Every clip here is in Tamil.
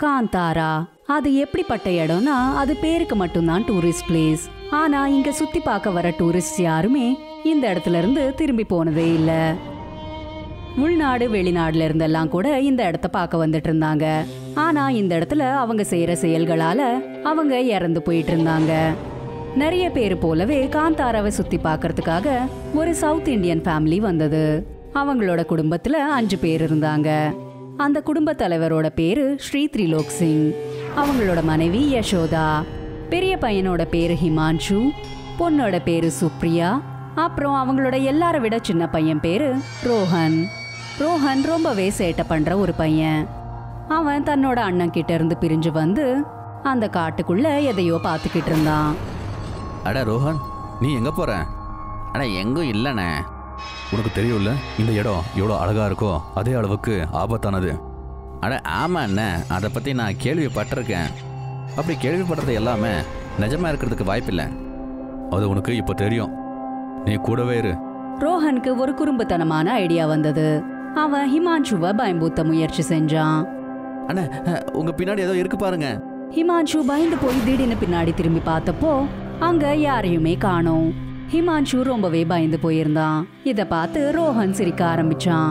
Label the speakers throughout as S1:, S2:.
S1: காந்தாரா அது எப்படிப்பட்ட இடம்னா அது பேருக்கு மட்டும்தான் டூரிஸ்ட் பிளேஸ் ஆனா இங்க சுத்தி பார்க்க வர டூரிஸ்ட் யாருமே இந்த இடத்துல இருந்து திரும்பி போனதே இல்ல உள்நாடு வெளிநாடுல இருந்தெல்லாம் கூட இந்த இடத்த பார்க்க வந்துட்டு இருந்தாங்க ஆனா இந்த இடத்துல அவங்க செய்யற செயல்களால அவங்க இறந்து போயிட்டு இருந்தாங்க நிறைய பேர் போலவே காந்தாராவை சுத்தி பார்க்கறதுக்காக ஒரு சவுத் இந்தியன் ஃபேமிலி வந்தது அவங்களோட குடும்பத்துல அஞ்சு பேர் இருந்தாங்க அந்த குடும்ப தலைவரோட பேரு ஸ்ரீ த்ரிலோக் சிங் அவங்களோட மனைவி யசோதா பெரிய பையனோட பேரு ஹிமான்ஷு பொண்ணோட பேரு சுப்ரியா அப்புறம் அவங்களோட எல்லார விட சின்ன பையன் பேரு ரோஹன் ரோஹன் ரொம்பவே சேட்டை பண்ற ஒரு பையன் அவன் தன்னோட அண்ணன் கிட்ட இருந்து பிரிஞ்சு வந்து அந்த காட்டுக்குள்ள எதையோ பார்த்துக்கிட்டு இருந்தான்
S2: அட ரோஹன் நீ எங்கே போற அட எங்கும் இல்லைண்ணே
S3: உனக்கு தெரியும்ல இந்த இடம் எவ்வளோ அழகா இருக்கோ அதே அளவுக்கு ஆபத்தானது
S2: அட ஆமா அண்ணே அதை பற்றி நான் கேள்விப்பட்டிருக்கேன் அப்படி கேள்விப்படுறது எல்லாமே நிஜமாக இருக்கிறதுக்கு வாய்ப்பில்லை
S3: அது உனக்கு இப்போ தெரியும் நீ கூடவே இரு
S1: ரோஹனுக்கு ஒரு குறும்புத்தனமான ஐடியா வந்தது அவன் ஹிமான்ஷுவை பயம்பூத்த முயற்சி செஞ்சான்
S2: அண்ணே அஹ், உங்க பின்னாடி ஏதோ இருக்கு பாருங்க
S1: ஹிமான்ஷு பயந்து போய் திடீர்னு பின்னாடி திரும்பி பார்த்தப்போ அங்க யாரையுமே காணோம் ஹிமான்ஷு ரொம்பவே பயந்து போயிருந்தான் இத பார்த்து ரோஹன் சிரிக்க ஆரம்பிச்சான்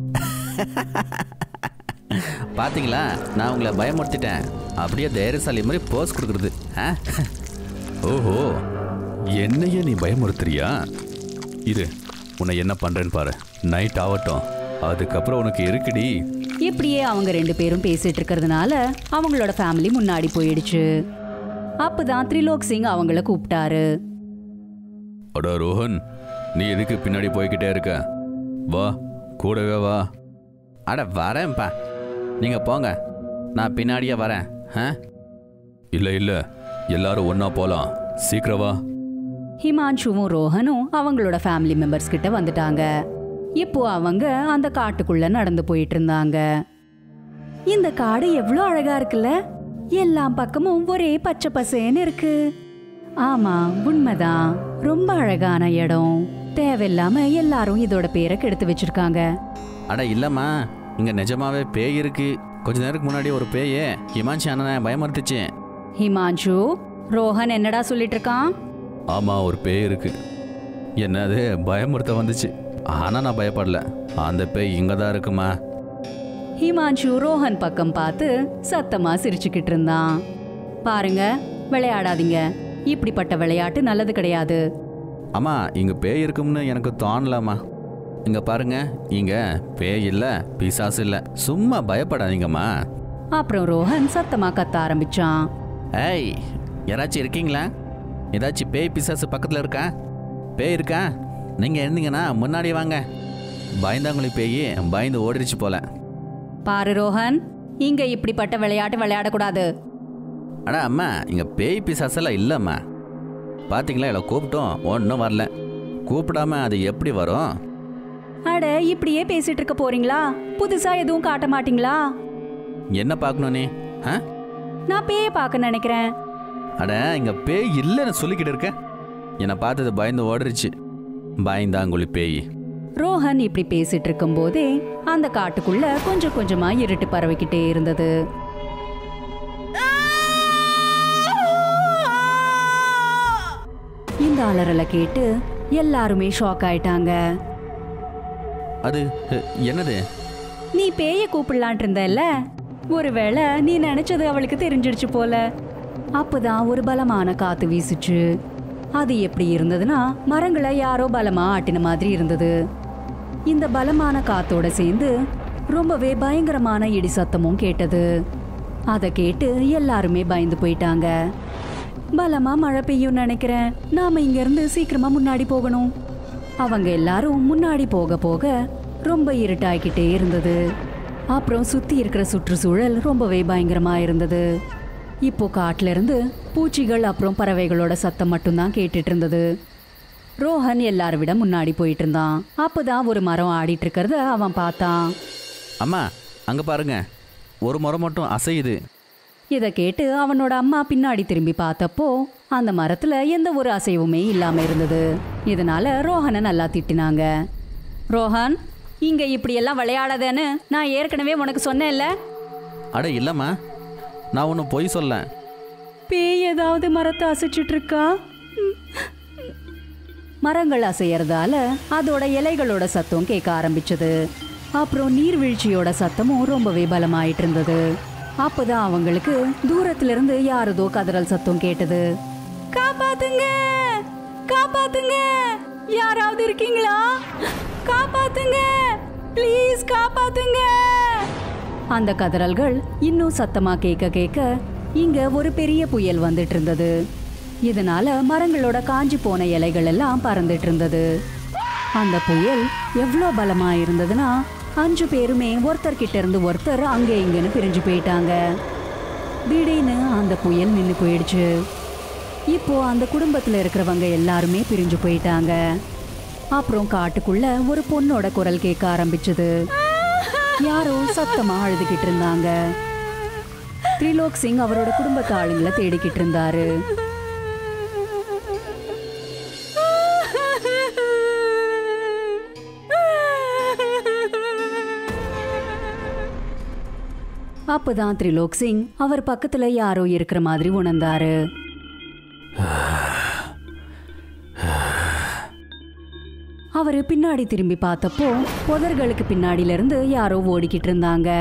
S2: பாத்தீங்களா நான் உங்களை பயமுறுத்திட்டேன் அப்படியே தைரியசாலி மாதிரி போஸ் கொடுக்குறது ஆ
S3: ஓஹோ என்னையே நீ பயமுறுத்துறியா இரு உன்னை என்ன பண்றேன்னு பாரு நைட் ஆகட்டும் அதுக்கப்புறம் உனக்கு இருக்குடி
S1: இப்படியே அவங்க ரெண்டு பேரும் பேசிட்டு இருக்கிறதுனால அவங்களோட ஃபேமிலி முன்னாடி போயிடுச்சு அப்பதான் த்ரிலோக் சிங் அவங்கள கூப்பிட்டாரு
S3: அடா ரோஹன் நீ எதுக்கு பின்னாடி போய்கிட்டே இருக்க வா கூடவே வா
S2: அட வரேன்ப்பா நீங்க போங்க நான் பின்னாடியே வரேன் ஆ
S3: இல்லை இல்லை எல்லாரும் ஒன்றா போகலாம் சீக்கிரம் வா
S1: ஹிமான்ஷுவும் ரோஹனும் அவங்களோட ஃபேமிலி மெம்பர்ஸ் கிட்ட வந்துட்டாங்க இப்போ அவங்க அந்த காட்டுக்குள்ள நடந்து போயிட்டு இருந்தாங்க இந்த காடு எவ்வளோ அழகா இருக்குல்ல எல்லா பக்கமும் ஒரே பச்சை பசேன்னு இருக்கு ஆமா உண்மைதான் ரொம்ப அழகான இடம் தேவையில்லாம எல்லாரும் இதோட பேரை கெடுத்து வச்சிருக்காங்க
S2: அட இல்லைம்மா இங்கே நிஜமாவே பேய் இருக்கு கொஞ்ச நேரத்துக்கு முன்னாடி ஒரு பேயே ஹிமான்ஷி அண்ணனை பயமுறுத்துச்சு
S1: ஹிமான்ஷு ரோஹன் என்னடா சொல்லிட்டு இருக்கான்
S3: ஆமாம் ஒரு பேய் இருக்கு
S2: என்னது பயமுறுத்த வந்துச்சு ஆனால் நான் பயப்படல அந்த பேய் இங்கே தான் இருக்குமா
S1: ஹிமான்ஷு ரோஹன் பக்கம் பார்த்து சத்தமா சிரிச்சுக்கிட்டு இருந்தான் பாருங்க விளையாடாதீங்க இப்படிப்பட்ட விளையாட்டு நல்லது கிடையாது
S2: அம்மா இங்கே பேய் இருக்கும்னு எனக்கு தோணலம்மா இங்கே பாருங்க இங்கே பேய் இல்லை பிசாசு இல்லை சும்மா பயப்படாதீங்கம்மா
S1: அப்புறம் ரோஹன் சத்தமா கத்த ஆரம்பிச்சான்
S2: ஏய் யாராச்சும் இருக்கீங்களா ஏதாச்சும் பேய் பிசாசு பக்கத்தில் இருக்கா பேய் இருக்கா நீங்கள் இருந்தீங்கன்னா முன்னாடி வாங்க பயந்தாங்குழி பேய் பயந்து ஓடிடுச்சு போல
S1: பாரு ரோஹன் இங்க இப்படிப்பட்ட விளையாட்டு விளையாடக்கூடாது
S2: அடா அம்மா இங்கே பேய் பிசாசெல்லாம் இல்லைம்மா பார்த்தீங்களா இல்லை கூப்பிட்டோம் ஒன்றும் வரல கூப்பிடாம அது எப்படி வரும்
S1: அட இப்படியே பேசிட்டு இருக்க போறீங்களா புதுசா எதுவும் காட்ட மாட்டீங்களா
S2: என்ன பார்க்கணும் நீ ஆ
S1: நான் பேய பார்க்க நினைக்கிறேன்
S2: அட இங்கே பேய் இல்லைன்னு சொல்லிக்கிட்டு இருக்க என்னை பார்த்தது பயந்து ஓடிருச்சு பயந்தாங்குழி பேய்
S1: ரோஹன் இப்படி பேசிட்டு இருக்கும்போதே அந்த காட்டுக்குள்ள கொஞ்சம் கொஞ்சமா இருட்டு பரவிக்கிட்டே இருந்தது இந்த அலறலை கேட்டு எல்லாருமே ஷாக் ஆயிட்டாங்க
S2: அது அ, என்னது
S1: நீ பேய கூப்பிடலான் இருந்தல்ல ஒருவேளை நீ நினைச்சது அவளுக்கு தெரிஞ்சிடுச்சு போல அப்பதான் ஒரு பலமான காத்து வீசுச்சு அது எப்படி இருந்ததுன்னா மரங்களை யாரோ பலமா ஆட்டின மாதிரி இருந்தது இந்த பலமான காத்தோட சேர்ந்து ரொம்பவே பயங்கரமான இடி சத்தமும் கேட்டது அதை கேட்டு எல்லாருமே பயந்து போயிட்டாங்க பலமா மழை பெய்யும் நினைக்கிறேன் நாம இங்க இருந்து சீக்கிரமா முன்னாடி போகணும் அவங்க எல்லாரும் முன்னாடி போக போக ரொம்ப இருட்டாய்க்கிட்டே இருந்தது அப்புறம் சுத்தி இருக்கிற சுற்றுச்சூழல் ரொம்பவே பயங்கரமா இருந்தது இப்போ காட்டுல இருந்து பூச்சிகள் அப்புறம் பறவைகளோட சத்தம் மட்டும்தான் கேட்டுட்டு இருந்தது ரோஹன் எல்லாரை விட முன்னாடி போயிட்டு இருந்தான் அப்பதான் ஒரு மரம் ஆடிட்டு இருக்கிறத அவன் பார்த்தான்
S2: அம்மா அங்கே பாருங்க ஒரு முறை மட்டும் அசையுது
S1: இதை கேட்டு அவனோட அம்மா பின்னாடி திரும்பி பார்த்தப்போ அந்த மரத்துல எந்த ஒரு அசைவுமே இல்லாம இருந்தது இதனால ரோஹனை நல்லா திட்டினாங்க ரோஹன் இங்க இப்படி எல்லாம் விளையாடாதேன்னு நான் ஏற்கனவே உனக்கு சொன்னேன்ல
S2: அட இல்லைம்மா நான் ஒன்றும் பொய் சொல்ல
S1: பேய் ஏதாவது மரத்தை அசைச்சிட்டு இருக்கா மரங்கள் அசையறதால அதோட இலைகளோட சத்தம் கேட்க ஆரம்பிச்சது அப்புறம் நீர்வீழ்ச்சியோட சத்தமும் ரொம்பவே பலமாயிட்டு இருந்தது அப்பதான் அவங்களுக்கு தூரத்துல இருந்து யாரதோ கதறல் சத்தம் கேட்டது காப்பாத்துங்க காப்பாத்துங்க யாராவது இருக்கீங்களா காப்பாத்துங்க ப்ளீஸ் காப்பாத்துங்க அந்த கதறல்கள் இன்னும் சத்தமா கேட்க கேட்க இங்க ஒரு பெரிய புயல் வந்துட்டு இருந்தது இதனால மரங்களோட காஞ்சி போன இலைகள் எல்லாம் பறந்துட்டு இருந்தது அந்த புயல் எவ்வளோ பலமா இருந்ததுன்னா அஞ்சு பேருமே ஒருத்தர் கிட்ட இருந்து ஒருத்தர் அங்கே இங்கன்னு பிரிஞ்சு போயிட்டாங்க திடீர்னு அந்த புயல் நின்று போயிடுச்சு இப்போ அந்த குடும்பத்துல இருக்கிறவங்க எல்லாருமே பிரிஞ்சு போயிட்டாங்க அப்புறம் காட்டுக்குள்ள ஒரு பொண்ணோட குரல் கேட்க ஆரம்பிச்சது யாரோ சத்தமா அழுதுகிட்டு இருந்தாங்க திரிலோக் சிங் அவரோட குடும்பத்து ஆளுங்களை தேடிக்கிட்டு இருந்தாரு அப்பதான் திரிலோக் சிங் அவர் பக்கத்துல யாரோ இருக்கிற மாதிரி உணர்ந்தாரு அவரு பின்னாடி திரும்பி பார்த்தப்போ புதர்களுக்கு பின்னாடில இருந்து யாரோ ஓடிக்கிட்டு இருந்தாங்க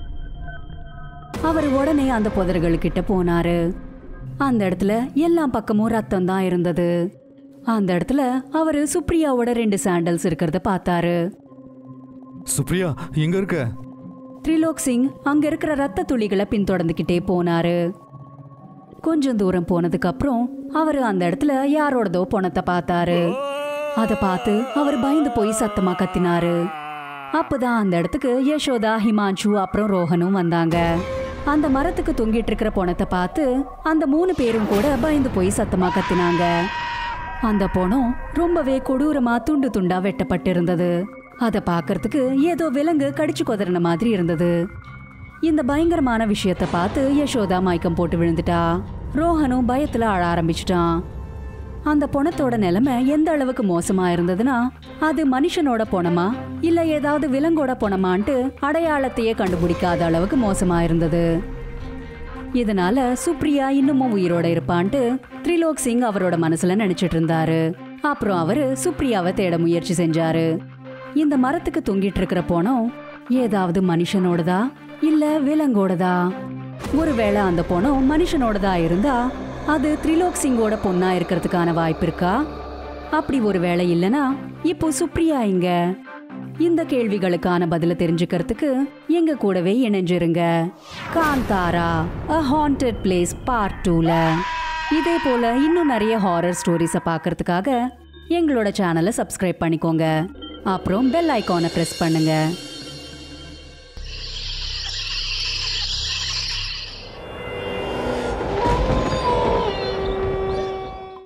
S1: அவர் உடனே அந்த புதர்களுக்கிட்ட போனாரு அந்த இடத்துல எல்லா பக்கமும் ரத்தம் தான் இருந்தது அந்த இடத்துல அவரு சுப்ரியாவோட ரெண்டு சாண்டல்ஸ் இருக்கிறத பார்த்தாரு
S3: சுப்ரியா எங்க இருக்க
S1: திரிலோக் சிங் அங்க இருக்கிற ரத்த துளிகளை பின்தொடர்ந்துகிட்டே போனாரு கொஞ்சம் தூரம் போனதுக்கு அப்புறம் அவரு அந்த இடத்துல யாரோடதோ பணத்தை பார்த்தாரு அத பார்த்து அவர் பயந்து போய் சத்தமா கத்தினாரு அப்பதான் அந்த இடத்துக்கு யசோதா ஹிமான்ஷு அப்புறம் ரோஹனும் வந்தாங்க அந்த மரத்துக்கு தொங்கிட்டு இருக்கிற பணத்தை பார்த்து அந்த மூணு பேரும் கூட பயந்து போய் சத்தமா கத்தினாங்க அந்த பணம் ரொம்பவே கொடூரமா துண்டு துண்டா வெட்டப்பட்டிருந்தது அதை பார்க்கறதுக்கு ஏதோ விலங்கு கடிச்சு கொதறின மாதிரி இருந்தது இந்த பயங்கரமான விஷயத்தை பார்த்து யசோதா மயக்கம் போட்டு விழுந்துட்டா ரோஹனும் பயத்துல அழ ஆரம்பிச்சிட்டான் அந்த பொணத்தோட நிலைமை எந்த அளவுக்கு மோசமா இருந்ததுன்னா அது மனுஷனோட பொணமா இல்ல ஏதாவது விலங்கோட பொணமான்ட்டு அடையாளத்தையே கண்டுபிடிக்காத அளவுக்கு மோசமா இருந்தது இதனால சுப்ரியா இன்னமும் உயிரோட இருப்பான்ட்டு திரிலோக் சிங் அவரோட மனசுல நினைச்சிட்டு இருந்தாரு அப்புறம் அவரு சுப்ரியாவை தேட முயற்சி செஞ்சாரு இந்த மரத்துக்கு தொங்கிட்டு இருக்கிற போனம் ஏதாவது மனுஷனோடதா இல்ல விலங்கோடதா ஒருவேளை அந்த பொணம் மனுஷனோடதா இருந்தா அது திரிலோக் சிங்கோட பொண்ணா இருக்கிறதுக்கான வாய்ப்பு இருக்கா அப்படி ஒரு வேளை இல்லனா இப்போ சுப்ரியா இங்க இந்த கேள்விகளுக்கான பதில தெரிஞ்சுக்கிறதுக்கு எங்க கூடவே இணைஞ்சிருங்க Kantara a haunted place part டூல இதே போல இன்னும் நிறைய ஹாரர் ஸ்டோரிஸை பார்க்கறதுக்காக எங்களோட சேனலை சப்ஸ்கிரைப் பண்ணிக்கோங்க அப்புறம் பெல் ஐகானை ப்ரெஸ் பண்ணுங்க